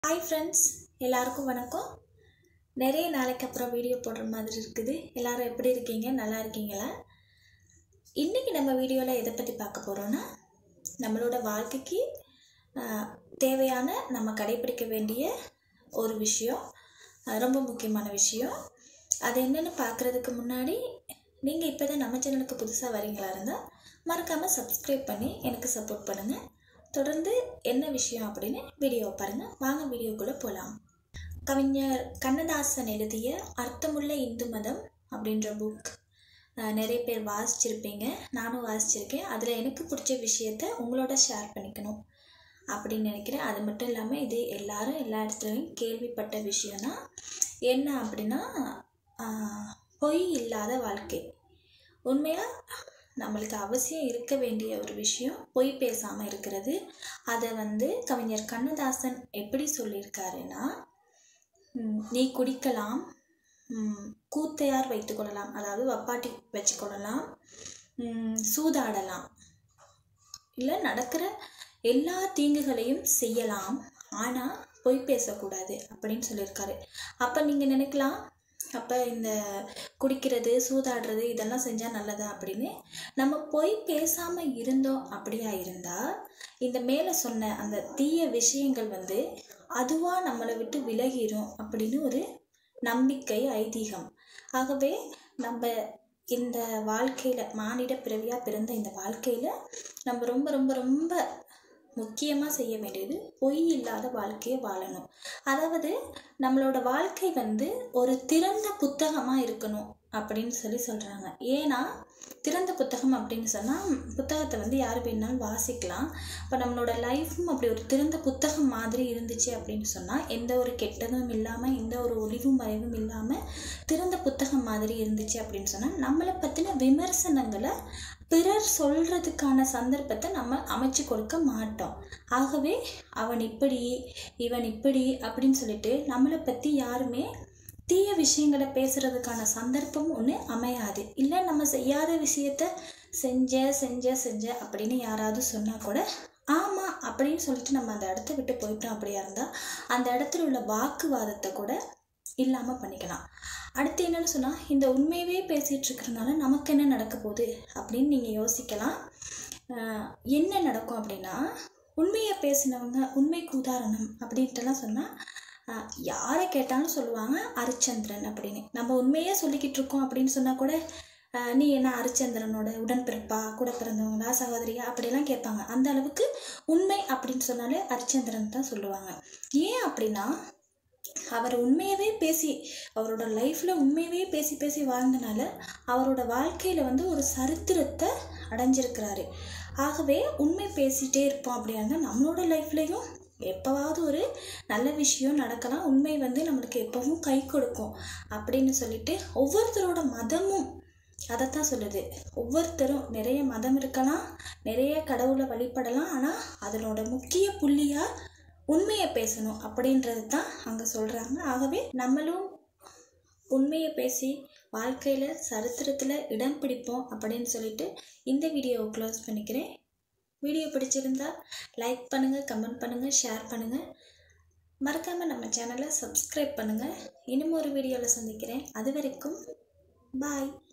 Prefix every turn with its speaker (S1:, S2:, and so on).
S1: hi friends எல்லாருக்கும் வணக்கம் நிறைய நாளைக்கு அப்புறம் வீடியோ போடுற மாதிரி இருக்குது எல்லாரும் எப்படி இருக்கீங்க நல்லா இருக்கீங்களா இன்றைக்கி நம்ம வீடியோவில் எதை பற்றி பார்க்க போகிறோன்னா நம்மளோட வாழ்க்கைக்கு ஆஹ், தேவையான நம்ம கடைப்பிடிக்க வேண்டிய ஒரு விஷயம் ஆஹ், ரொம்ப முக்கியமான விஷயம் அது என்னென்னு பார்க்குறதுக்கு முன்னாடி நீங்கள் இப்போ தான் நம்ம சேனலுக்கு புதுசாக வரீங்களா இருந்தால் மறக்காமல் சப்ஸ்கிரைப் பண்ணி எனக்கு சப்போர்ட் பண்ணுங்கள் தொடர்ந்து என்ன விஷயம் அப்படின்னு வீடியோவை பாருங்கள் வாங்க வீடியோக்குள்ளே போகலாம் கவிஞர் கண்ணதாசன் எழுதிய அர்த்தமுள்ள இந்து மதம் அப்படின்ற புக் நிறைய பேர் வாசிச்சிருப்பீங்க நானும் வாசிச்சிருக்கேன் அதில் எனக்கு பிடிச்ச விஷயத்த உங்களோட ஷேர் பண்ணிக்கணும் அப்படின்னு நினைக்கிறேன் அது மட்டும் இல்லாமல் இது எல்லாரும் எல்லா இடத்துலையும் கேள்விப்பட்ட விஷயம்தான் என்ன அப்படின்னா ஆஹ், பொய் இல்லாத வாழ்க்கை உண்மையாக நம்மளுக்கு அவசியம் இருக்க வேண்டிய ஒரு விஷயம் பொய் பேசாமல் இருக்கிறது அதை வந்து கவிஞர் கண்ணதாசன் எப்படி சொல்லியிருக்காருன்னா ம், நீ குடிக்கலாம் ம், கூத்தையார் வைத்துக்கொள்ளலாம் அதாவது வப்பாட்டி வச்சுக்கொள்ளலாம் ம், சூதாடலாம் இல்லை நடக்கிற எல்லா தீங்குகளையும் செய்யலாம் ஆனால் பொய் பேசக்கூடாது அப்படின்னு சொல்லியிருக்காரு அப்போ நீங்கள் நினைக்கலாம் அப்போ இந்த குடிக்கிறது சூதாடுறது இதெல்லாம் செஞ்சால் நல்லதா அப்படின்னு நம்ம பொய் பேசாமல் இருந்தோம் அப்படியா இருந்தால் இந்த மேலே சொன்ன அந்த தீய விஷயங்கள் வந்து அதுவாக நம்மளை விட்டு விலகிரும் அப்படின்னு ஒரு நம்பிக்கை ஐதீகம் ஆகவே நம்ம இந்த வாழ்க்கையில் மானிட பிறவியாக பிறந்த இந்த வாழ்க்கையில் நம்ம ரொம்ப ரொம்ப ரொம்ப முக்கியமாக செய்ய வேண்டியது பொய் இல்லாத வாழ்க்கையை வாழணும் அதாவது நம்மளோட வாழ்க்கை வந்து ஒரு திறந்த புத்தகமாக இருக்கணும் அப்படின்னு சொல்லி சொல்கிறாங்க ஏன்னா திறந்த புத்தகம் அப்படின்னு சொன்னால் புத்தகத்தை வந்து யார் வேணாலும் வாசிக்கலாம் இப்போ நம்மளோட லைஃப்பும் அப்படி ஒரு திறந்த புத்தகம் மாதிரி இருந்துச்சு அப்படின்னு சொன்னால் எந்த ஒரு கெட்டதும் இல்லாமல் எந்த ஒரு ஒளிவும் மறைவும் இல்லாமல் திறந்த புத்தகம் மாதிரி இருந்துச்சு அப்படின்னு சொன்னால் நம்மளை பற்றின விமர்சனங்களை பிறர் சொல்கிறதுக்கான சந்தர்ப்பத்தை நம்ம அமைச்சு கொடுக்க மாட்டோம் ஆகவே அவன் இப்படி இவன் இப்படி அப்படின்னு சொல்லிட்டு நம்மளை பற்றி யாருமே தீய விஷயங்களை பேசுகிறதுக்கான சந்தர்ப்பம் ஒன்று அமையாது இல்லை நம்ம செய்யாத விஷயத்த செஞ்ச செஞ்ச செஞ்ச அப்படின்னு யாராவது சொன்னால் கூட ஆமாம் அப்படின்னு சொல்லிட்டு நம்ம அந்த இடத்த விட்டு போயிட்டோம் அப்படியா இருந்தால் அந்த இடத்துல உள்ள வாக்குவாதத்தை கூட இல்லாமல் பண்ணிக்கலாம் அடுத்து என்னன்னு சொன்னால் இந்த உண்மையவே பேசிகிட்டு இருக்கிறனால நமக்கு என்ன நடக்க போகுது அப்படின்னு நீங்கள் யோசிக்கலாம் ஆஹ் என்ன நடக்கும் அப்படின்னா உண்மையை பேசினவங்க உண்மைக்கு உதாரணம் அப்படின்ட்டுலாம் சொன்னால் யாரை கேட்டாலும் சொல்லுவாங்க அரிச்சந்திரன் அப்படின்னு நம்ம உண்மையே சொல்லிக்கிட்டு இருக்கோம் அப்படின்னு சொன்னால் கூட ஆஹ் நீ என்ன அரிச்சந்திரனோட உடன்பிறப்பா கூட பிறந்தவங்களா சகோதரியா அப்படிலாம் கேட்பாங்க அந்த அளவுக்கு உண்மை அப்படின்னு சொன்னாலே அரிச்சந்திரன் தான் சொல்லுவாங்க ஏன் அப்படின்னா அவர் உண்மையவே பேசி அவரோட லைஃப்பில் உண்மையவே பேசி பேசி வாழ்ந்தனால அவரோட வாழ்க்கையில் வந்து ஒரு சரித்திரத்தை அடைஞ்சிருக்கிறாரு ஆகவே உண்மை பேசிகிட்டே இருப்போம் அப்படின்னா நம்மளோட லைஃப்லேயும் எப்போவாவது ஒரு நல்ல விஷயம் நடக்கலாம் உண்மை வந்து நம்மளுக்கு எப்பவும் கை கொடுக்கும் அப்படின்னு சொல்லிட்டு ஒவ்வொருத்தரோட மதமும் அதைத்தான் சொல்லுது ஒவ்வொருத்தரும் நிறைய மதம் இருக்கலாம் நிறைய கடவுளை வழிபடலாம் ஆனால் அதனோட முக்கிய புள்ளியாக உண்மையை பேசணும் அப்படின்றது தான் அங்கே சொல்கிறாங்க ஆகவே நம்மளும் உண்மையை பேசி வாழ்க்கையில் சரித்திரத்தில் இடம் பிடிப்போம் அப்படின்னு சொல்லிட்டு இந்த வீடியோவை க்ளோஸ் பண்ணிக்கிறேன் வீடியோ பிடிச்சிருந்தா லைக் பண்ணுங்கள் கமெண்ட் பண்ணுங்கள் ஷேர் பண்ணுங்கள் மறக்காமல் நம்ம சேனலை சப்ஸ்கிரைப் பண்ணுங்கள் இன்னும் ஒரு வீடியோவில் சந்திக்கிறேன் அது வரைக்கும் பாய்